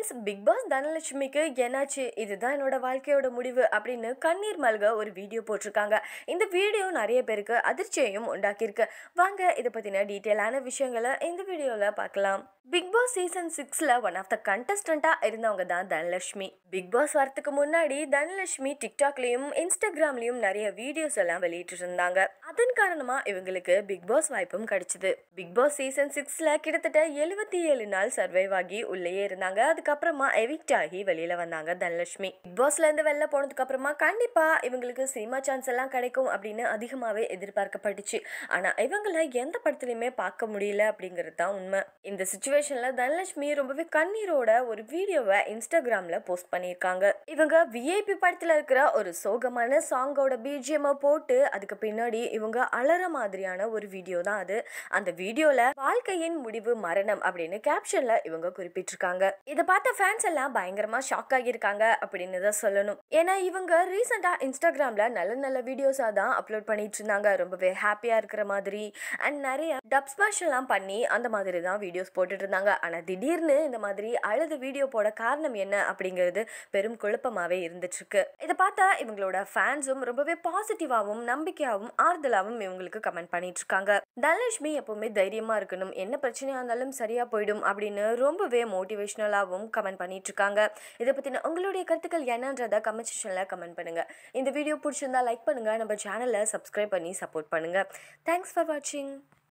friends big pass தனலட்சுமிக்கு என்னாச்சு இதுதான் என்னோட வாழ்க்கையோட முடிவு அப்படின்னு கண்ணீர் மல்க ஒரு வீடியோ போட்டிருக்காங்க இந்த வீடியோ நிறைய பேருக்கு அதிர்ச்சியையும் உண்டாக்கியிருக்கு வாங்க இதை பற்றின டீட்டெயிலான விஷயங்களை இந்த வீடியோவில் பார்க்கலாம் பிக் பாஸ் சீசன் சிக்ஸில் ஒன் ஆஃப் த கண்டஸ்டண்ட்டாக இருந்தவங்க தான் தனலட்சுமி பிக் பாஸ் வரத்துக்கு முன்னாடி தனலட்சுமி டிக்டாக்லேயும் இன்ஸ்டாகிராம்லேயும் நிறைய வீடியோஸ் எல்லாம் வெளியிட்டு இருந்தாங்க அதன் காரணமாக இவங்களுக்கு பிக் பாஸ் வாய்ப்பும் கிடைச்சிது பிக் பாஸ் சீசன் சிக்ஸில் கிட்டத்தட்ட எழுபத்தி ஏழு நாள் சர்வைவ் ஆகி உள்ளேயே இருந்தாங்க அதுக்கப்புறமா எவிக்ட் ஆகி வெளியில வந்தாங்க தனலட்சுமி பிக் பாஸ்ல இருந்து வெளில போனதுக்கு அப்புறமா கண்டிப்பா இவங்களுக்கு சினிமா சான்ஸ் எல்லாம் கிடைக்கும் அப்படின்னு அதிகமாவே எதிர்பார்க்கப்பட்டுச்சு ஆனா இவங்கள எந்த படத்துலயுமே பார்க்க முடியல அப்படிங்கிறது தான் உண்மை இந்த சுச்சுவேஷன்ல தனலட்சுமி ரொம்பவே கண்ணீரோட ஒரு வீடியோவை இன்ஸ்டாகிராம்ல போஸ்ட் பண்ணியிருக்காங்க இவங்க விஐபி படத்துல இருக்கிற ஒரு சோகமான சாங்கோட பிஜிஎம் போட்டு அதுக்கு பின்னாடி இவங்க அலற மாதிரியான ஒரு வீடியோ தான் அது அந்த வீடியோல வாழ்க்கையின் முடிவு மரணம் அப்படின்னு கேப்ஷன்ல இவங்க குறிப்பிட்டிருக்காங்க இதை பார்த்த ஃபேன்ஸ் எல்லாம் பயங்கரமா ஷாக் ஆகியிருக்காங்க அப்படின்னு தான் சொல்லணும் ஏன்னா இவங்க ரீசெண்டா இன்ஸ்டாகிராம்ல நல்ல நல்ல வீடியோஸா தான் அப்லோட் பண்ணிட்டு இருந்தாங்க ரொம்பவே ஹாப்பியா இருக்கிற மாதிரி அண்ட் நிறைய டப் ஸ்மாஷ் எல்லாம் பண்ணி அந்த மாதிரி தான் வீடியோஸ் போட்டுட்டு இருந்தாங்க ஆனா திடீர்னு இந்த மாதிரி அழுது வீடியோ போட காரணம் என்ன அப்படிங்கிறது பெரும் குழப்பமாவே இருந்துட்டு இருக்கு இதை பார்த்தா இவங்களோட ஃபேன்ஸும் ரொம்பவே பாசிட்டிவாகவும் நம்பிக்கையாகவும் ஆறுதலாகவும் இவங்களுக்கு கமெண்ட் பண்ணிட்டு இருக்காங்க தனலட்சுமி எப்பவுமே தைரியமா இருக்கணும் என்ன பிரச்சனையா இருந்தாலும் சரியா போயிடும் அப்படின்னு ரொம்பவே மோட்டிவேஷனலாகவும் கமெண்ட் பண்ணிட்டு இருக்காங்க இதை பத்தின உங்களுடைய கருத்துக்கள் என்னன்றதை கமெண்ட் செக்ஷன்ல கமெண்ட் பண்ணுங்க இந்த வீடியோ பிடிச்சிருந்தா லைக் பண்ணுங்க நம்ம சேனலை சப்ஸ்கிரைப் பண்ணி சப்போர்ட் பண்ணுங்க தேங்க்ஸ் ஃபார் வாட்சிங்